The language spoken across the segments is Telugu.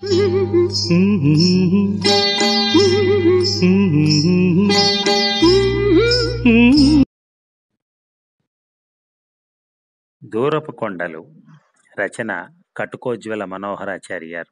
దూరపు కొండలు రచన కటుకోజ్వల మనోహరాచార్యార్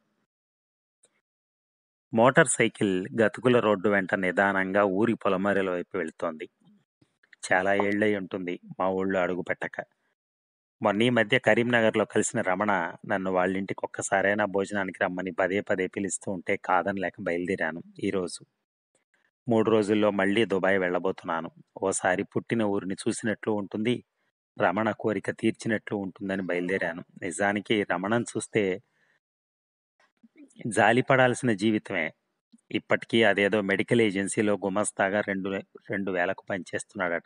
మోటార్ సైకిల్ గతుకుల రోడ్డు వెంట నిదానంగా ఊరి పొలమరెల వైపు వెళ్తోంది చాలా ఏళ్ళై ఉంటుంది మా ఊళ్ళో అడుగు పెట్టక మొన్న ఈ మధ్య కరీంనగర్లో కలిసిన రమణ నన్ను వాళ్ళింటికి ఒక్కసారైనా భోజనానికి రమ్మని పదే పదే పిలుస్తూ ఉంటే కాదనలేక బయలుదేరాను ఈరోజు మూడు రోజుల్లో మళ్ళీ దుబాయ్ వెళ్ళబోతున్నాను ఓసారి పుట్టిన ఊరిని చూసినట్లు ఉంటుంది రమణ కోరిక తీర్చినట్లు ఉంటుందని బయలుదేరాను నిజానికి రమణను చూస్తే జాలిపడాల్సిన జీవితమే ఇప్పటికీ అదేదో మెడికల్ ఏజెన్సీలో గుమస్తాగా రెండు రెండు వేలకు పనిచేస్తున్నాడట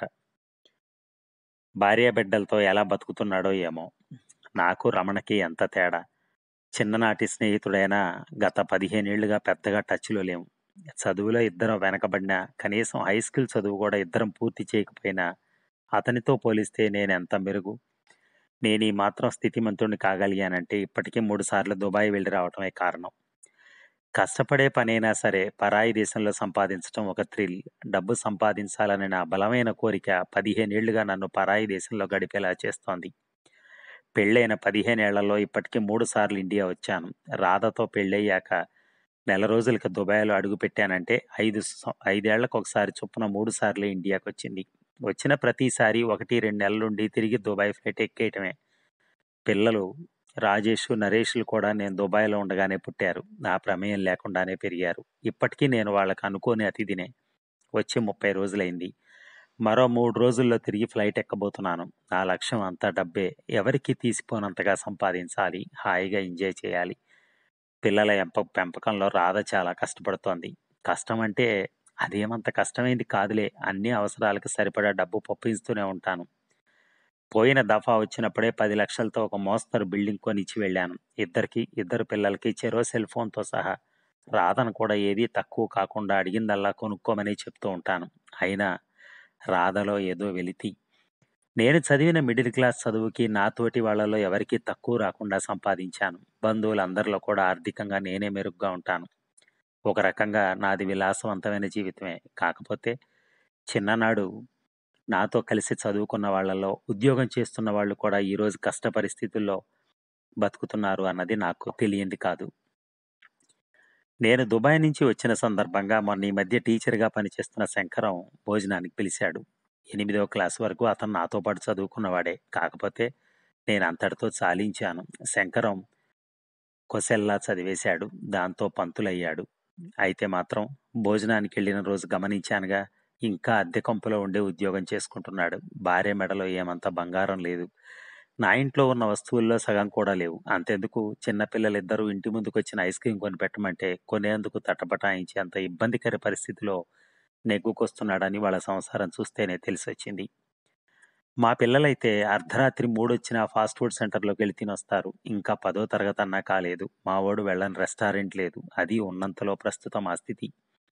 భార్య బిడ్డలతో ఎలా బతుకుతున్నాడో ఏమో నాకు రమణకి ఎంత తేడా చిన్ననాటి స్నేహితుడైనా గత పదిహేనేళ్లుగా పెద్దగా టచ్లో లేము చదువులో ఇద్దరం వెనకబడినా కనీసం హై స్కూల్ చదువు కూడా ఇద్దరం పూర్తి చేయకపోయినా అతనితో పోలిస్తే నేను ఎంత మెరుగు నేను ఈ మాత్రం స్థితిమంతుడిని కాగలిగానంటే ఇప్పటికీ మూడు సార్లు దుబాయ్ వెళ్ళి రావటమే కారణం కష్టపడే పనైనా సరే పరాయి దేశంలో సంపాదించడం ఒక థ్రిల్ డబ్బు సంపాదించాలనే నా బలమైన కోరిక పదిహేనేళ్లుగా నన్ను పరాయి దేశంలో గడిపేలా చేస్తోంది పెళ్ళైన పదిహేనేళ్లలో ఇప్పటికీ మూడు సార్లు ఇండియా వచ్చాను రాధతో పెళ్ళయ్యాక నెల రోజులకి దుబాయ్లో అడుగు పెట్టానంటే ఐదు సం- ఐదేళ్లకు ఒకసారి చొప్పున మూడు సార్లు ఇండియాకి వచ్చింది వచ్చిన ప్రతిసారి ఒకటి రెండు నెలలుండి తిరిగి దుబాయ్ ఫ్లైట్ ఎక్కేయటమే పిల్లలు రాజేష్ నరేష్లు కూడా నేను దుబాయ్లో ఉండగానే పుట్టారు నా ప్రమేయం లేకుండానే పెరిగారు ఇప్పటికీ నేను వాళ్ళకి అనుకోని అతిథినే వచ్చి ముప్పై రోజులైంది మరో మూడు రోజుల్లో తిరిగి ఫ్లైట్ ఎక్కబోతున్నాను నా లక్ష్యం అంతా డబ్బే ఎవరికి తీసిపోనంతగా సంపాదించాలి హాయిగా ఎంజాయ్ చేయాలి పిల్లల ఎంప పెంపకంలో రాధ చాలా కష్టపడుతోంది కష్టం అంటే అదేమంత కష్టమైంది కాదులే అన్ని అవసరాలకు సరిపడా డబ్బు పప్పిస్తూనే ఉంటాను పోయిన దఫా వచ్చినప్పుడే పది లక్షలతో ఒక మోస్తరు బిల్డింగ్ కొని ఇచ్చి వెళ్ళాను ఇద్దరికి ఇద్దరు పిల్లలకి చెరో సెల్ ఫోన్తో సహా రాధను కూడా ఏదీ తక్కువ కాకుండా అడిగిందల్లా కొనుక్కోమని చెప్తూ ఉంటాను అయినా రాధలో ఏదో వెలితి నేను చదివిన మిడిల్ క్లాస్ చదువుకి నాతోటి వాళ్ళలో ఎవరికీ తక్కువ రాకుండా సంపాదించాను బంధువులందరిలో కూడా ఆర్థికంగా నేనే మెరుగ్గా ఉంటాను ఒక రకంగా నాది విలాసవంతమైన జీవితమే కాకపోతే చిన్ననాడు నాతో కలిసి చదువుకున్న వాళ్ళలో ఉద్యోగం చేస్తున్న వాళ్ళు కూడా ఈరోజు కష్ట పరిస్థితుల్లో బతుకుతున్నారు అన్నది నాకు తెలియంది కాదు నేను దుబాయ్ నుంచి వచ్చిన సందర్భంగా మొన్న ఈ మధ్య టీచర్గా పనిచేస్తున్న శంకరం భోజనానికి పిలిచాడు ఎనిమిదవ క్లాస్ వరకు అతను నాతో పాటు చదువుకున్నవాడే కాకపోతే నేను అంతటితో చాలించాను శంకరం కొసెల్లా చదివేశాడు దాంతో పంతులయ్యాడు అయితే మాత్రం భోజనానికి వెళ్ళిన రోజు గమనించానుగా ఇంకా అద్దె కొంపలో ఉండే ఉద్యోగం చేసుకుంటున్నాడు భార్య మెడలో ఏమంత బంగారం లేదు నా ఇంట్లో ఉన్న వస్తువుల్లో సగం కూడా లేవు అంతెందుకు చిన్నపిల్లలిద్దరూ ఇంటి ముందుకు వచ్చిన ఐస్ క్రీమ్ కొని పెట్టమంటే కొనేందుకు తటపటాయించి అంత ఇబ్బందికర పరిస్థితిలో నెగ్గుకొస్తున్నాడని వాళ్ళ సంసారం చూస్తేనే తెలిసొచ్చింది మా పిల్లలైతే అర్ధరాత్రి మూడొచ్చిన ఫాస్ట్ ఫుడ్ సెంటర్లోకి వెళ్ళి తినొస్తారు ఇంకా పదో తరగతి అన్నా కాలేదు మా వాడు వెళ్ళని రెస్టారెంట్ లేదు అది ఉన్నంతలో ప్రస్తుతం ఆ స్థితి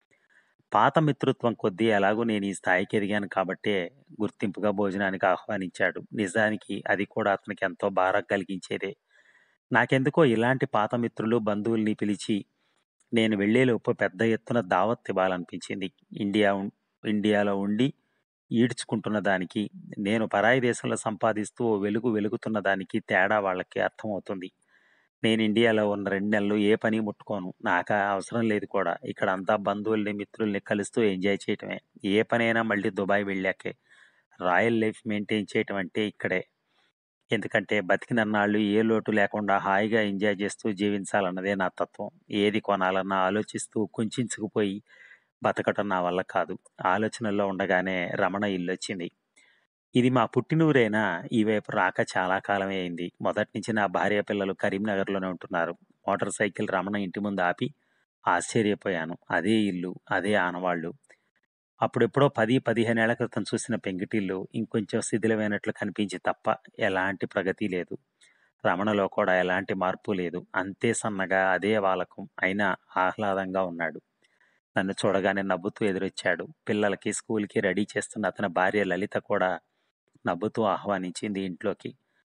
పాత మిత్రుత్వం కొద్దీ ఎలాగో నేను ఈ స్థాయికి ఎదిగాను కాబట్టే గుర్తింపుగా భోజనానికి ఆహ్వానించాడు నిజానికి అది కూడా అతనికి ఎంతో బాధ కలిగించేదే నాకెందుకో ఇలాంటి పాత మిత్రులు బంధువుల్ని పిలిచి నేను వెళ్లేలోపు పెద్ద ఎత్తున దావత్ ఇవ్వాలనిపించింది ఇండియా ఉం- ఇండియాలో ఉండి ఈడ్చుకుంటున్న దానికి నేను పరాయి దేశంలో సంపాదిస్తూ ఓ వెలుగు వెలుగుతున్న దానికి తేడా వాళ్ళకి అర్థమవుతుంది నేను ఇండియాలో ఉన్న రెండు నెలలు ఏ పని ముట్టుకోను నాకు ఆ అవసరం లేదు కూడా ఇక్కడ అంతా బంధువుల్ని మిత్రుల్ని కలుస్తూ ఎంజాయ్ చేయటమే ఏ పనైనా మళ్ళీ దుబాయ్ వెళ్ళాకే రాయల్ లైఫ్ మెయింటైన్ చేయటం అంటే ఇక్కడే ఎందుకంటే బతికినన్నాళ్ళు ఏ లోటు లేకుండా హాయిగా ఎంజాయ్ చేస్తూ జీవించాలన్నదే నా తత్వం ఏది కొనాలన్నా ఆలోచిస్తూ కుంచుకుపోయి బతకటం నా వల్ల కాదు ఆలోచనల్లో ఉండగానే రమణ ఇల్లు వచ్చింది ఇది మా పుట్టినూరైనా ఈ వైపు రాక చాలా కాలమే అయింది మొదటి నుంచి నా భార్య పిల్లలు కరీంనగర్లోనే ఉంటున్నారు మోటార్ సైకిల్ రమణ ఇంటి ముందు ఆపి ఆశ్చర్యపోయాను అదే ఇల్లు అదే ఆనవాళ్ళు అప్పుడెప్పుడో పది పదిహేనేళ్ల క్రితం చూసిన పెంకిటిల్లు ఇంకొంచెం శిథిలమైనట్లు కనిపించి తప్ప ఎలాంటి ప్రగతి లేదు రమణలో కూడా ఎలాంటి మార్పు లేదు అంతే సన్నగా అదే వాలకం అయినా ఆహ్లాదంగా ఉన్నాడు నన్ను చూడగానే నవ్వుతూ ఎదురొచ్చాడు పిల్లలకి స్కూల్కి రెడీ చేస్తున్న అతని భార్య లలిత కూడా నవ్వుతూ ఆహ్వానించింది ఇంట్లోకి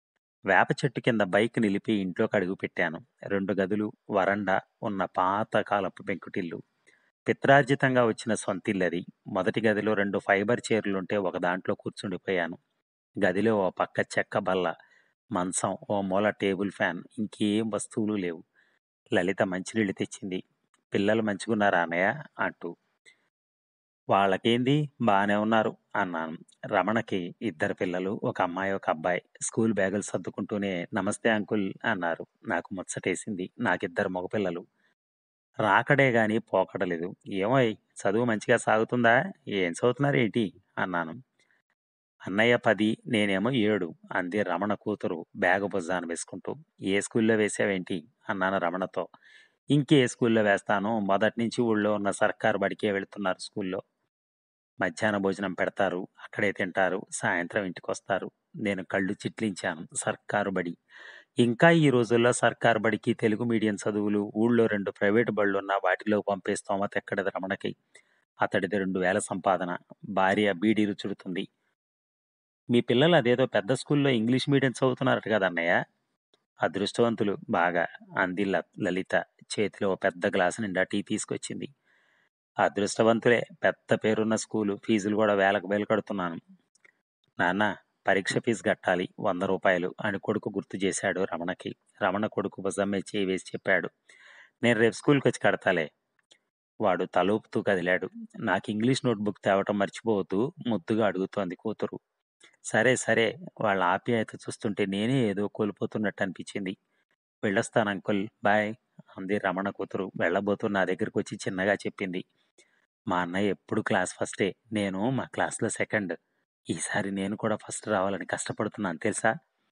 వేప చెట్టు కింద బైక్ నిలిపి ఇంట్లోకి అడుగుపెట్టాను. రెండు గదులు, వరండా ఉన్న పాత కాలపు పెంకుటిల్లు. పిత్రార్జితంగా వచ్చిన సొంతిల్లది. మొదటి గదిలో రెండు ఫైబర్ చైర్లుంటే ఒక దాంట్లో కూర్చుండిపోయాను. గదిలో ఓ పక్క చెక్క బల్ల, మంచం, ఓ మూల టేబుల్ ఫ్యాన్ ఇంకేం వస్తువులు లేవు. లలిత మంచినీళ్ళు తెచ్చింది. పిల్లలు మంచిగున్నారా అన్నయ్య? అంటూ. వాళ్ళకేంది బానే ఉన్నారు అన్నాను. రమణకి ఇద్దరు పిల్లలు, ఒక అమ్మాయి, ఒక అబ్బాయి. స్కూల్ బ్యాగులు సర్దుకుంటూనే నమస్తే అంకుల్ అన్నారు. నాకు ముచ్చటేసింది. నాకిద్దరు మగపిల్లలు. రాకడే గాని పోకడలేదు. ఏమోయ్ చదువు మంచిగా సాగుతుందా? ఏం చదువుతున్నారేంటి? అన్నాను. అన్నయ్య పది, నేనేమో ఏడు అంది రమణ కూతురు బ్యాగు భుజాన వేసుకుంటూ. ఏ స్కూల్లో వేసావేంటి? అన్నాను రమణతో. ఇంకే స్కూల్లో వేస్తాను మొదటి నుంచి ఊళ్ళో ఉన్న సర్కారు బడికే వెళుతున్నారు స్కూల్లో. మధ్యాహ్న భోజనం పెడతారు. అక్కడే తింటారు. సాయంత్రం ఇంటికొస్తారు. నేను కళ్ళు చిట్లించాను. సర్కారు బడి. ఇంకా ఈ రోజుల్లో సర్కారు బడికి తెలుగు మీడియం చదువులు ఊళ్ళో రెండు ప్రైవేటు బళ్ళున్నా వాటిలో పంపే స్తోమత ఎక్కడిది రమణకి. అతడిది రెండు వేల సంపాదన. భార్య బీడీలు చుడుతుంది. మీ పిల్లలు అదేదో పెద్ద స్కూల్లో ఇంగ్లీష్ మీడియం చదువుతున్నారట కదన్నయ్య? అదృష్టవంతులు బాగా అంది ల- లలిత చేతిలో ఓ పెద్ద గ్లాసు నిండా టీ తీసుకొచ్చింది. అదృష్టవంతులే పెద్ద పేరున్న స్కూలు ఫీజులు కూడా వేలకు వేలు కడుతున్నాను. నాన్న పరీక్ష ఫీజు కట్టాలి వంద రూపాయలు అని కొడుకు గుర్తు చేశాడు రమణకి. రమణ కొడుకు భుజం మీద చేయి వేసి చెప్పాడు. నేను రేపు స్కూల్కి వచ్చి కడతాలే. వాడు తలూపుతూ కదిలాడు. నాకు ఇంగ్లీష్ నోట్బుక్ తేవటం మర్చిపోవద్దు ముద్దుగా అడుగుతోంది కూతురు. సరే సరే వాళ్ళ ఆప్యాయత చూస్తుంటే నేనే ఏదో కోల్పోతున్నట్టు అనిపించింది. వెళ్ళొస్తాను అంకుల్ బాయ్ అంది రమణ కూతురు వెళ్ళబోతూ నా దగ్గరకు వచ్చి చిన్నగా చెప్పింది. మా అన్నయ్య ఎప్పుడు క్లాస్ ఫస్టే నేను మా క్లాస్లో సెకండ్ ఈసారి నేను కూడా ఫస్ట్ రావాలని కష్టపడుతున్నాను తెలుసా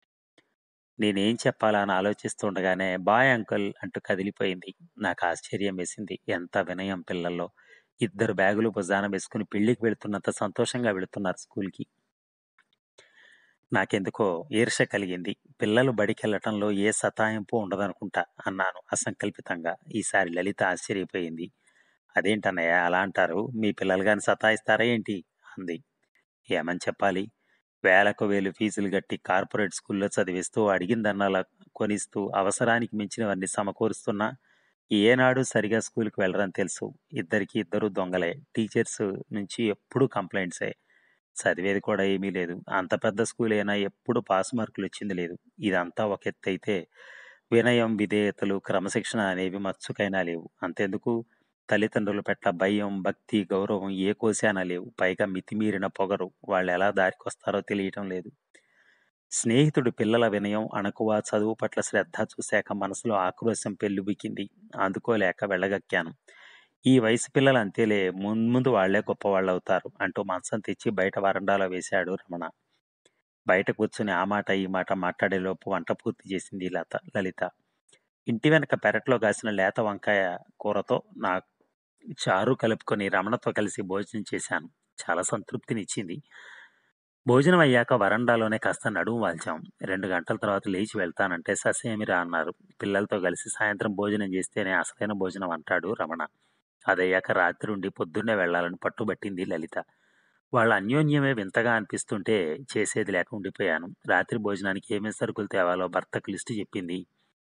నేనేం చెప్పాలా అని ఆలోచిస్తుండగానే బాయ్ అంకుల్ అంటూ కదిలిపోయింది నాకు ఆశ్చర్యం వేసింది ఎంత వినయం పిల్లల్లో ఇద్దరు బ్యాగులు భుజాన వేసుకుని పెళ్లికి వెళుతున్నంత సంతోషంగా వెళుతున్నారు స్కూల్కి నాకెందుకో ఈర్ష కలిగింది పిల్లలు బడికెళ్ళటంలో ఏ సతాయింపు ఉండదనుకుంటా అన్నాను అసంకల్పితంగా ఈసారి లలిత ఆశ్చర్యపోయింది అదేంటన్నయ్య అలా అంటారు మీ పిల్లలు గాని సతాయిస్తారా ఏంటి అంది ఏమని చెప్పాలి వేలకు వేలు ఫీజులు గట్టి కార్పొరేట్ స్కూల్లో చదివిస్తూ అడిగిందన్నలా కొనిస్తూ అవసరానికి మించినవన్నీ సమకూరుస్తున్నా ఏనాడు సరిగా స్కూల్కి వెళ్ళరని తెలుసు ఇద్దరికి ఇద్దరు దొంగలే టీచర్స్ నుంచి ఎప్పుడూ కంప్లైంట్సే చదివేది కూడా ఏమీ లేదు అంత పెద్ద స్కూల్ అయినా ఎప్పుడు పాస్ మార్కులు వచ్చింది లేదు ఇదంతా ఒక ఎత్తు అయితే వినయం విధేయతలు క్రమశిక్షణ అనేవి మచ్చుకైనా లేవు అంతెందుకు తల్లిదండ్రుల పట్ల భయం భక్తి గౌరవం ఏ కోశానా లేవు పైగా మితిమీరిన పొగరు వాళ్ళు ఎలా దారికొస్తారో తెలియటం లేదు స్నేహితుడు పిల్లల వినయం అణకువ చదువు పట్ల శ్రద్ధ చూశాక మనసులో ఆక్రోశం పెళ్ళుబికింది అందుకోలేక వెళ్ళగక్కాను ఈ వయసు పిల్లలు అంతేలే మున్ముందు వాళ్లే గొప్పవాళ్ళు అవుతారు అంటూ మంచం తెచ్చి బయట వరండాలో వేశాడు రమణ బయట కూర్చుని ఆ మాట ఈ మాట మాట్లాడేలోపు వంట పూర్తి చేసింది లత లలిత ఇంటి వెనక పెరట్లో కాసిన లేత వంకాయ కూరతో నా చారు కలుపుకొని రమణతో కలిసి భోజనం చేశాను చాలా సంతృప్తినిచ్చింది భోజనం అయ్యాక వరండాలోనే కాస్త నడుము వాల్చాం రెండు గంటల తర్వాత లేచి వెళ్తానంటే ససేమిరా అన్నారు పిల్లలతో కలిసి సాయంత్రం భోజనం చేస్తేనే అసలైన భోజనం అంటాడు రమణ అదయ్యాక రాత్రి ఉండి పొద్దున్నే వెళ్లాలని పట్టుబట్టింది లలిత వాళ్ళ అన్యోన్యమే వింతగా అనిపిస్తుంటే చేసేది లేక ఉండిపోయాను రాత్రి భోజనానికి ఏమేమి సరుకులు తేవాలో భర్తకు లిస్టు చెప్పింది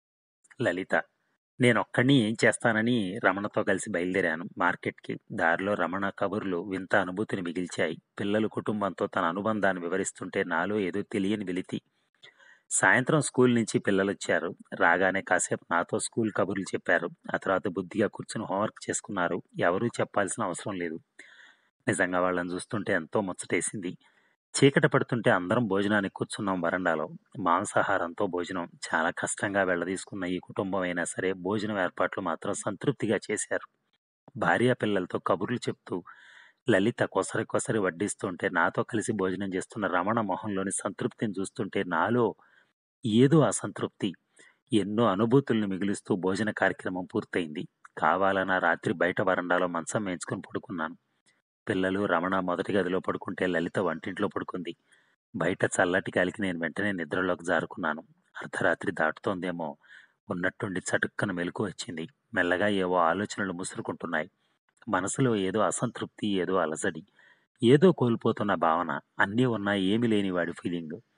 లలిత నేనొక్కడిని ఏం చేస్తానని రమణతో కలిసి బయలుదేరాను మార్కెట్కి దారిలో రమణ కబుర్లు వింత అనుభూతిని మిగిల్చాయి పిల్లలు కుటుంబంతో తన అనుబంధాన్ని వివరిస్తుంటే నాలో ఏదో తెలియని వెలితి సాయంత్రం స్కూల్ నుంచి పిల్లలు వచ్చారు రాగానే కాసేపు నాతో స్కూల్ కబుర్లు చెప్పారు ఆ తర్వాత బుద్ధిగా కూర్చుని హోంవర్క్ చేసుకున్నారు ఎవరూ చెప్పాల్సిన అవసరం లేదు నిజంగా వాళ్ళని చూస్తుంటే ఎంతో ముచ్చటేసింది చీకటి పడుతుంటే అందరం భోజనానికి కూర్చున్నాం వరండాలో మాంసాహారంతో భోజనం చాలా కష్టంగా వెళ్ళదీసుకున్న ఈ కుటుంబం అయినా సరే భోజనం ఏర్పాట్లు మాత్రం సంతృప్తిగా చేశారు భార్య పిల్లలతో కబుర్లు చెప్తూ లలిత కొసరి కొసరి వడ్డిస్తుంటే నాతో కలిసి భోజనం చేస్తున్న రమణ మొహంలోని సంతృప్తిని చూస్తుంటే నాలో ఏదో అసంతృప్తి ఎన్నో అనుభూతుల్ని మిగులుస్తూ భోజన కార్యక్రమం పూర్తయింది కావాలన్న రాత్రి బయట వరండాలో మంచం వేయించుకుని పడుకున్నాను పిల్లలు రమణ మొదటి గదిలో పడుకుంటే లలిత వంటింట్లో పడుకుంది బయట చల్లటి గాలికి నేను వెంటనే నిద్రలోకి జారుకున్నాను అర్ధరాత్రి దాటుతోందేమో ఉన్నట్టుండి చటుక్కన మెలకు వచ్చింది మెల్లగా ఏవో ఆలోచనలు ముసురుకుంటున్నాయి మనసులో ఏదో అసంతృప్తి ఏదో అలజడి ఏదో కోల్పోతున్న భావన అన్నీ ఉన్నా ఏమీ లేని వాడి ఫీలింగ్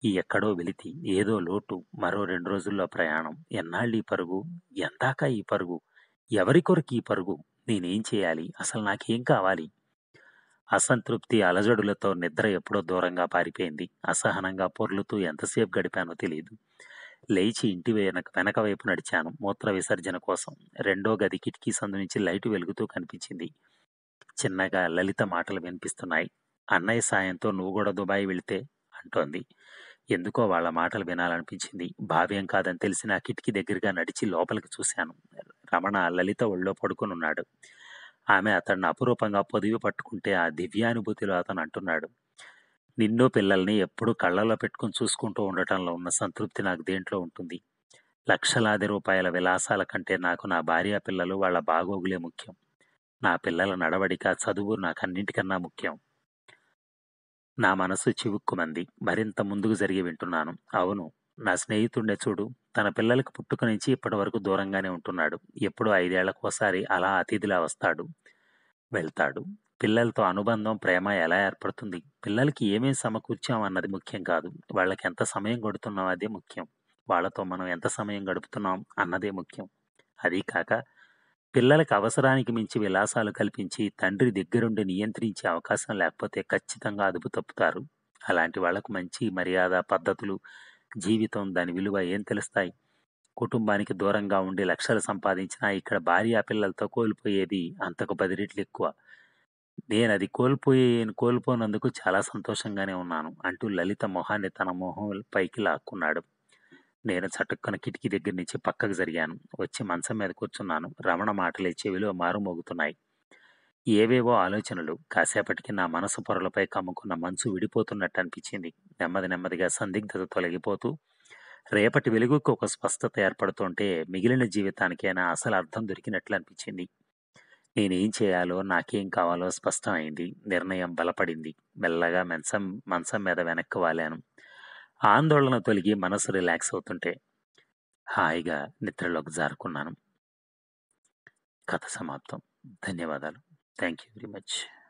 ఈ ఎక్కడో వెలితి ఏదో లోటు మరో రెండు రోజుల్లో ప్రయాణం ఎన్నాళ్ళు ఈ పరుగు ఎందాక ఈ పరుగు ఎవరి కొరకు ఈ పరుగు నేనేం చేయాలి అసలు నాకేం కావాలి అసంతృప్తి అలజడులతో నిద్ర ఎప్పుడో దూరంగా పారిపోయింది అసహనంగా పొర్లుతూ ఎంతసేపు గడిపానో తెలియదు లేచి ఇంటి వెనక వెనక వైపు నడిచాను మూత్ర విసర్జన కోసం రెండో గది కిటికీ సందు నుంచి లైటు వెలుగుతూ కనిపించింది చిన్నగా లలిత మాటలు వినిపిస్తున్నాయి అన్నయ్య సాయంతో నువ్వు కూడా దుబాయ్ వెళితే అంటోంది ఎందుకో వాళ్ళ మాటలు వినాలనిపించింది భావ్యం కాదని తెలిసి నా కిటికీ దగ్గరగా నడిచి లోపలికి చూశాను రమణ లలిత ఒళ్ళో పడుకుని ఉన్నాడు ఆమె అతన్ని అపురూపంగా పొదివి పట్టుకుంటే ఆ దివ్యానుభూతిలో అతను అంటున్నాడు నిన్నో పిల్లల్ని ఎప్పుడూ కళ్ళలో పెట్టుకుని చూసుకుంటూ ఉండటంలో ఉన్న సంతృప్తి నాకు దేంట్లో ఉంటుంది లక్షలాది రూపాయల విలాసాల కంటే నాకు నా భార్య పిల్లలు వాళ్ళ బాగోగులే ముఖ్యం నా పిల్లల నడవడిక చదువు నాకన్నింటికన్నా ముఖ్యం నా మనసు చివుక్కుమంది మరింత ముందుకు జరిగి వింటున్నాను అవును నా స్నేహితుడినే చూడు తన పిల్లలకు పుట్టుక నుంచి ఇప్పటి వరకు దూరంగానే ఉంటున్నాడు ఎప్పుడో ఐదేళ్లకోసారి అలా అతిథిలా వస్తాడు వెళ్తాడు పిల్లలతో అనుబంధం ప్రేమ ఎలా ఏర్పడుతుంది పిల్లలకి ఏమేం సమకూర్చాం అన్నది ముఖ్యం కాదు వాళ్ళకి ఎంత సమయం గడుపుతున్నాం అదే ముఖ్యం వాళ్ళతో మనం ఎంత సమయం గడుపుతున్నాం అన్నదే ముఖ్యం అదీ కాక పిల్లలకు అవసరానికి మించి విలాసాలు కల్పించి తండ్రి దగ్గరుండి నియంత్రించే అవకాశం లేకపోతే ఖచ్చితంగా అదుపు తప్పుతారు అలాంటి వాళ్లకు మంచి మర్యాద పద్ధతులు జీవితం దాని విలువ ఏం తెలుస్తాయి కుటుంబానికి దూరంగా ఉండి లక్షలు సంపాదించినా ఇక్కడ భార్య పిల్లలతో కోల్పోయేది అంతకు పది రెట్లు ఎక్కువ నేను అది కోల్పోయి కోల్పోనందుకు చాలా సంతోషంగానే ఉన్నాను అంటూ లలిత మొహాన్ని తన మొహం పైకి లాక్కున్నాడు నేను చటుక్కున కిటికీ దగ్గర నుంచి పక్కకు జరిగాను వచ్చి మంచం మీద కూర్చున్నాను రమణ మాటలే చెవిలో మారుమోగుతున్నాయి ఏవేవో ఆలోచనలు కాసేపటికి నా మనసు పొరలపై కమ్ముకున్న మంచు విడిపోతున్నట్టు అనిపించింది నెమ్మది నెమ్మదిగా సందిగ్ధత తొలగిపోతూ రేపటి వెలుగుకు ఒక స్పష్టత ఏర్పడుతుంటే మిగిలిన జీవితానికైనా అసలు అర్థం దొరికినట్లు అనిపించింది నేనేం చేయాలో నాకేం కావాలో స్పష్టమైంది నిర్ణయం బలపడింది మెల్లగా మంచం మంచం మీద వెనక్కి వాలాను ఆందోళన తొలగి మనసు రిలాక్స్ అవుతుంటే హాయిగా నిద్రలోకి జారుకున్నాను కథ సమాప్తం ధన్యవాదాలు థ్యాంక్ యూ వెరీ మచ్